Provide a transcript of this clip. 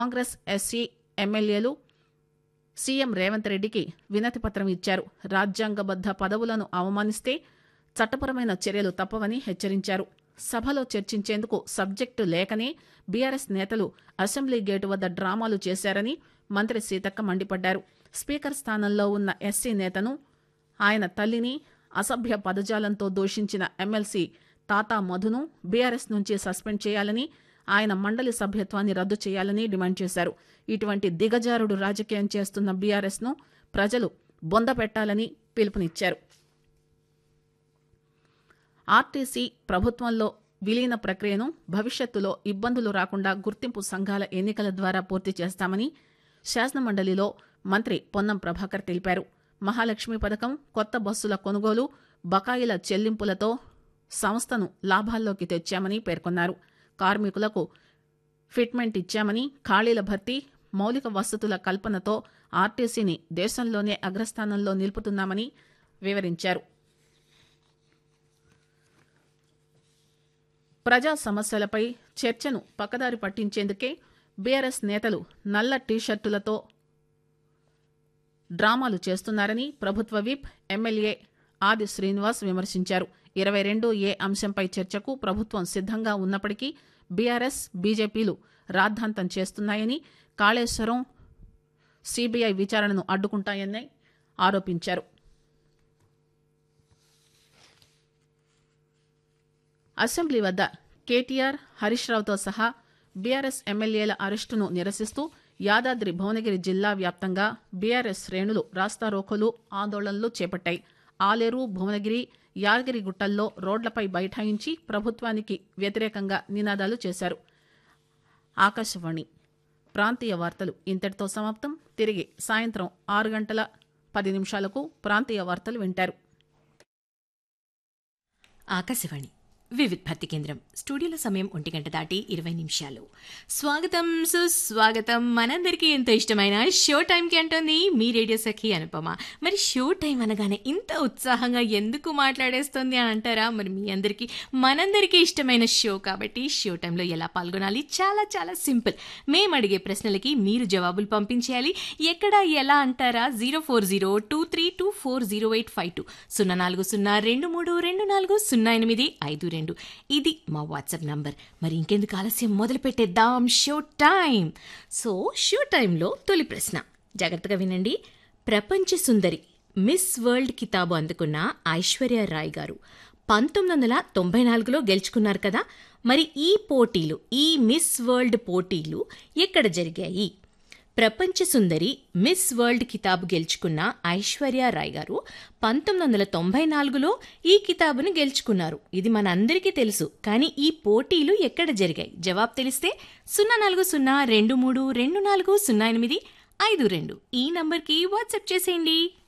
Congress SC ఎమ్మెల్యేలు CM Revanth రెడ్డికి వినతిపత్రం ఇచ్చారు రాజ్యాంగబద్ద పదవులను అవమానిస్తే చట్టపరమైన చర్యలు తప్పవని హెచ్చరించారు సభలో చర్చించేందుకు సబ్జెక్టు లేకనే బీఆర్ఎస్ నేతలు అసెంబ్లీ గేటు వద్ద డ్రామాలు చేశారని మంత్రి సీతక్క మండిపడ్డారు స్పీకర్ స్థానంలో ఉన్న ఎస్సీ నేతను ఆయన తల్లిని అసభ్య పదజాలంతో దూషించిన ఎమ్మెల్సీ తాతా మధును బీఆర్ఎస్ నుంచి సస్పెండ్ చేయాలని ఆయన మండలి సభ్యత్వాన్ని రద్దు చేయాలని డిమాండ్ చేశారు ఇటువంటి దిగజారుడు రాజకీయం చేస్తున్న బీఆర్ఎస్ ను ప్రజలు బొందపెట్టాలని పిలుపునిచ్చారు ఆర్టీసీ ప్రభుత్వంలో విలీన ప్రక్రియను భవిష్యత్తులో ఇబ్బందులు రాకుండా గుర్తింపు సంఘాల ఎన్నికల ద్వారా పూర్తి చేస్తామని శాసనమండలిలో మంత్రి పొన్నం ప్రభాకర్ తెలిపారు మహాలక్ష్మి పథకం కొత్త బస్సుల కొనుగోలు బకాయిల చెల్లింపులతో సంస్థను లాభాల్లోకి తెచ్చామని పేర్కొన్నారు కార్మికులకు ఫిట్మెంట్ ఇచ్చామని ఖాళీల భర్తీ మౌలిక వసతుల కల్పనతో ఆర్టీసీని దేశంలోనే అగ్రస్థానంలో నిలుపుతున్నామని వివరించారు ప్రజా సమస్యలపై చర్చను పక్కదారి పట్టించేందుకే బీఆర్ఎస్ నేతలు నల్ల టీషర్టులతో డ్రామాలు చేస్తున్నారని ప్రభుత్వ విప్ ఎమ్మెల్యే ఆది శ్రీనివాస్ విమర్శించారు ఇరవై రెండు ఏ అంశంపై చర్చకు ప్రభుత్వం సిద్దంగా ఉన్నప్పటికీ బీఆర్ఎస్ బీజేపీలు రాద్ధాంతం చేస్తున్నాయని కాళేశ్వరం సీబీఐ విచారణను అడ్డుకుంటాయని ఆరోపించారు అసెంబ్లీ వద్ద కేటీఆర్ హరీష్ రావుతో సహా బీఆర్ఎస్ ఎమ్మెల్యేల అరెస్టును నిరసిస్తూ యాదాద్రి భువనగిరి జిల్లా వ్యాప్తంగా బీఆర్ఎస్ శ్రేణులు రాస్తారోకోలు ఆందోళనలు చేపట్టాయి ఆలేరు భువనగిరి యాదగిరిగుట్టల్లో రోడ్లపై బైఠాయించి ప్రభుత్వానికి వ్యతిరేకంగా నినాదాలు చేశారు ఆకాశవాణి ప్రాంతీయ వార్తలు ఇంతటితో సమాప్తం తిరిగి సాయంత్రం ఆరు గంటల పది నిమిషాలకు ప్రాంతీయ వార్తలు వింటారు ఆకాశవాణి వివిధ్ భక్తి కేంద్రం స్టూడియోలో సమయం ఒంటి గంట దాటి ఇరవై నిమిషాలు స్వాగతం సుస్వాగతం మనందరికీ ఎంతో ఇష్టమైన షో టైంకి అంటోంది మీ రేడియో సఖి అనుపమ మరి షో టైం అనగానే ఇంత ఉత్సాహంగా ఎందుకు మాట్లాడేస్తుంది అని అంటారా మరి మీ అందరికీ మనందరికీ ఇష్టమైన షో కాబట్టి షో టైంలో ఎలా పాల్గొనాలి చాలా చాలా సింపుల్ మేము అడిగే ప్రశ్నలకి మీరు జవాబులు పంపించేయాలి ఎక్కడ ఎలా అంటారా zero four zero two three two four zero eight five two సున్నా నాలుగు సున్నా రెండు మూడు రెండు నాలుగు సున్నా ఎనిమిది ఐదు రెండు ఇది మా వాట్సాప్ నంబర్ మరి ఇంకెందుకు ఆలస్యం మొదలు పెట్టేద్దాం షో టైం సో షో టైంలో తొలి ప్రశ్న జాగ్రత్తగా వినండి ప్రపంచ సుందరి మిస్ వరల్డ్ కితాబు అందుకున్న ఐశ్వర్య రాయ్ గారు పంతొమ్మిది వందల తొంభై నాలుగులో గెలుచుకున్నారు కదా మరి ఈ పోటీలు ఈ మిస్ వరల్డ్ పోటీలు ఎక్కడ జరిగాయి ప్రపంచ సుందరి మిస్ వరల్డ్ కితాబు గెలుచుకున్న ఐశ్వర్య రాయ్ గారు పంతొమ్మిది వందల తొంభై నాలుగులో ఈ కితాబును గెలుచుకున్నారు ఇది మనందరికీ తెలుసు కానీ ఈ పోటీలు ఎక్కడ జరిగాయి జవాబు తెలిస్తే సున్నా నాలుగు సున్నా రెండు మూడు రెండు నాలుగు సున్నా ఎనిమిది ఐదు రెండు ఈ నంబర్కి వాట్సాప్ చేసేయండి